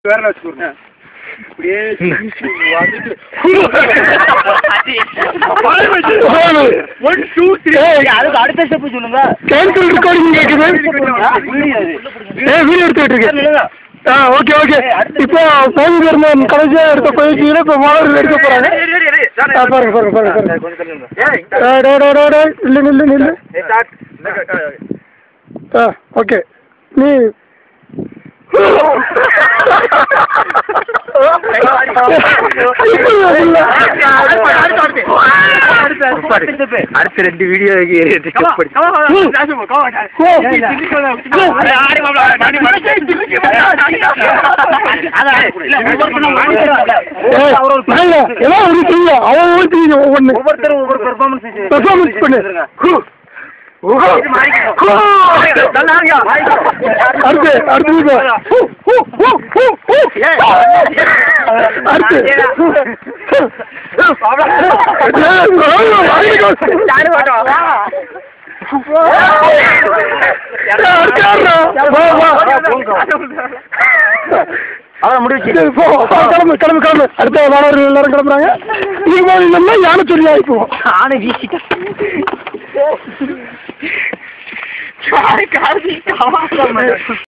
வேற வச்சுக்கோங்க இப்படியே வந்துட்டு ஒன் டூ த்ரீ அதுக்கு அடுத்த ஸ்டெப் சொல்லுங்க கேன்சல் ரெக்கார்டிங் கேக்குது ஏ வீடியோ எடுத்துட்டு இருக்கு ஆ ஓகே ஓகே இப்போ போய் பெருமான் கடைசியா எடுத்த பயிற்சியில இப்போ மாணவர்கள் எடுக்க போறாங்க ஆ, பாருங்க பாருங்க பாருங்க பாருங்க ஆ, டே, டே, டே, டே, நில்லு நில்லு நில்லு ஆ ஓகே நீ அடுத்த ரெண்டு வீடியோ ஏய், நாங்க எல்லாம் ஒரு செய்ய அவன் ஒரு செய்ய ஒவ்வொன்று ஒவ்வொருத்தரும் ஒவ்வொரு பெர்ஃபார்மன்ஸ் பெர்ஃபார்மன்ஸ் பண்ணு ஹூ. ஹூ. அடுத்து அடுத்து இப்போ. ஹூ, ஹூ, ஹூ, ஹூ, ஹூ. அடுத்து அதான் முடிச்சு சரி, போ. போ, கிளம்பு கிளம்பு கிளம்பு அடுத்த மாணவர்கள் எல்லாரும் கிளம்புறாங்க நீங்க போய் இல்லைன்னா யானை சொல்லி ஆயிப்போம் ஆனை வீசிட்டேன்